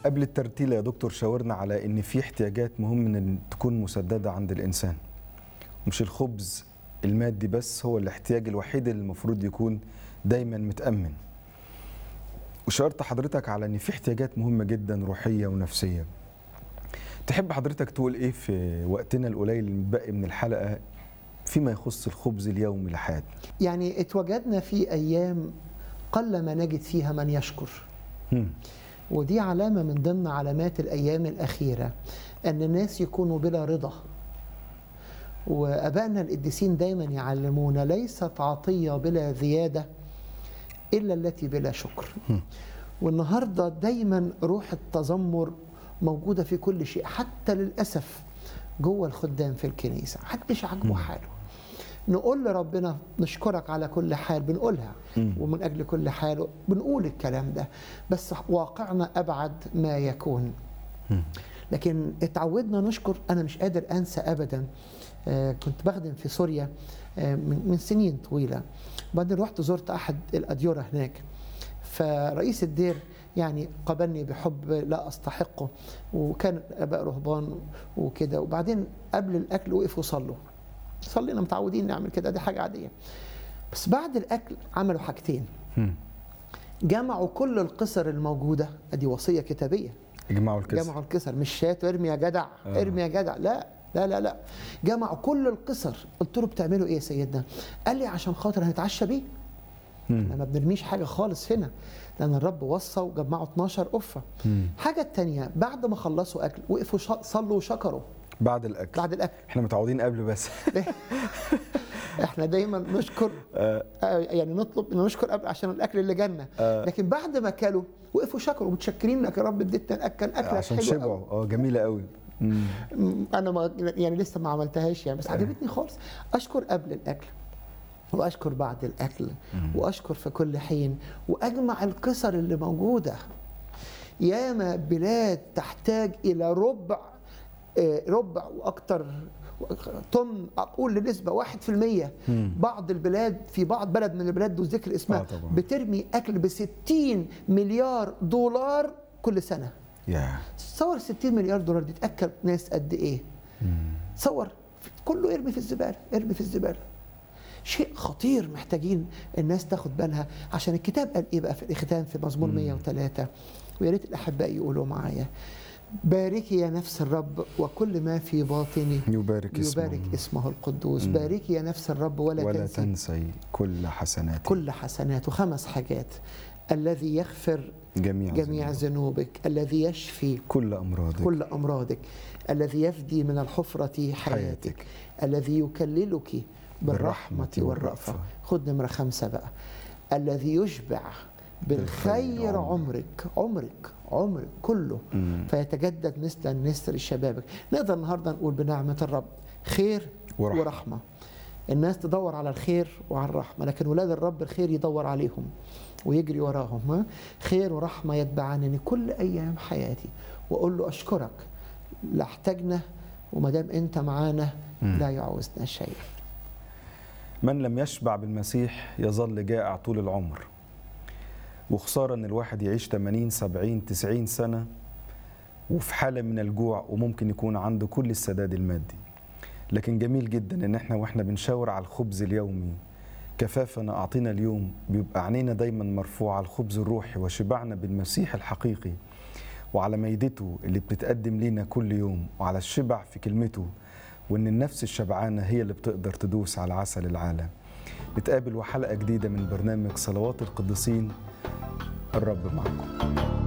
قبل الترتيلة يا دكتور شاورنا على ان في احتياجات مهم ان تكون مسددة عند الانسان مش الخبز المادي بس هو الاحتياج الوحيد اللي المفروض يكون دايما متأمن وشارت حضرتك على ان في احتياجات مهمة جدا روحية ونفسية تحب حضرتك تقول ايه في وقتنا القليل المتبقي من الحلقة فيما يخص الخبز اليومي لحياتنا يعني اتوجدنا في ايام قل ما نجد فيها من يشكر هم. ودي علامه من ضمن علامات الايام الاخيره ان الناس يكونوا بلا رضا وابائنا القديسين دايما يعلمونا ليست عطيه بلا زياده الا التي بلا شكر والنهارده دايما روح التذمر موجوده في كل شيء حتى للاسف جوه الخدام في الكنيسه محدش عاجبه حاله نقول لربنا نشكرك على كل حال بنقولها ومن اجل كل حال بنقول الكلام ده بس واقعنا ابعد ما يكون لكن اتعودنا نشكر انا مش قادر انسى ابدا آه، كنت بخدم في سوريا آه، من من سنين طويله بعدين رحت زرت احد الاديره هناك فرئيس الدير يعني قابلني بحب لا استحقه وكان اباء رهبان وكده وبعدين قبل الاكل وقفوا صلوا صلينا متعودين نعمل كده دي حاجه عاديه بس بعد الاكل عملوا حاجتين هم. جمعوا كل القصر الموجوده ادي وصيه كتابيه اجمعوا الكسر جمعوا القصر مش شات ارمي يا جدع آه. ارمي يا جدع لا لا لا لا جمعوا كل القصر قلت له بتعملوا ايه يا سيدنا قال لي عشان خاطر هنتعشى بيه هم. احنا ما بنرميش حاجه خالص هنا لان الرب وصى وجمعوا 12 قفه هم. حاجه التانية بعد ما خلصوا اكل وقفوا شا- صلوا وشكروا بعد الاكل بعد الاكل احنا متعودين قبل بس احنا دايما نشكر آه، يعني نطلب ان نشكر قبل عشان الاكل اللي جالنا لكن بعد ما كلوا وقفوا شكروا متشكرين لك يا رب اديتنا كان اكلك عشان حلو شبعوا اه جميله قوي مم. م- انا ما يعني لسه ما عملتهاش يعني بس عجبتني خالص اشكر قبل الاكل واشكر بعد الاكل واشكر في كل حين واجمع القصر اللي موجوده ياما بلاد تحتاج الى ربع آه، ربع واكثر طن اقول لنسبه 1% بعض البلاد في بعض بلد من البلاد دون ذكر اسمها آه طبعاً. بترمي اكل ب 60 مليار دولار كل سنه يا تصور 60 مليار دولار دي تاكل ناس قد ايه تصور كله ارمي في الزباله ارمي في الزباله شيء خطير محتاجين الناس تاخد بالها عشان الكتاب قال ايه بقى في الختام في مزمور 103 ويا ريت الاحباء يقولوا معايا باركي يا نفس الرب وكل ما في باطني يبارك اسمه يبارك اسمه القدوس باركي يا نفس الرب ولا, ولا تنسي تنسي كل حسناته كل حسناته خمس حاجات الذي يغفر جميع جميع ذنوبك. ذنوبك الذي يشفي كل امراضك كل أمراضك الذي يفدي من الحفرة حياتك حياتك. الذي يكللك بالرحمة بالرحمة والرأفة والرأفة. خد نمرة خمسة بقى الذي يشبع بالخير بالخير عمرك عمرك عمرك كله فيتجدد مثل النسر شبابك نقدر النهاردة نقول بنعمة الرب خير ورحمة. ورحمة الناس تدور على الخير وعلى الرحمة لكن ولاد الرب الخير يدور عليهم ويجري وراهم ها؟ خير ورحمة يتبعانني كل أيام حياتي وأقول له أشكرك لا احتاجنا وما دام أنت معانا لا يعوزنا شيء من لم يشبع بالمسيح يظل جائع طول العمر وخسارة ان الواحد يعيش 80 70 90 سنة وفي حالة من الجوع وممكن يكون عنده كل السداد المادي لكن جميل جدا ان احنا واحنا بنشاور على الخبز اليومي كفافنا اعطينا اليوم بيبقى عينينا دايما مرفوعة على الخبز الروحي وشبعنا بالمسيح الحقيقي وعلى ميدته اللي بتتقدم لينا كل يوم وعلى الشبع في كلمته وان النفس الشبعانة هي اللي بتقدر تدوس على عسل العالم نتقابل وحلقة جديدة من برنامج صلوات القديسين الرب معكم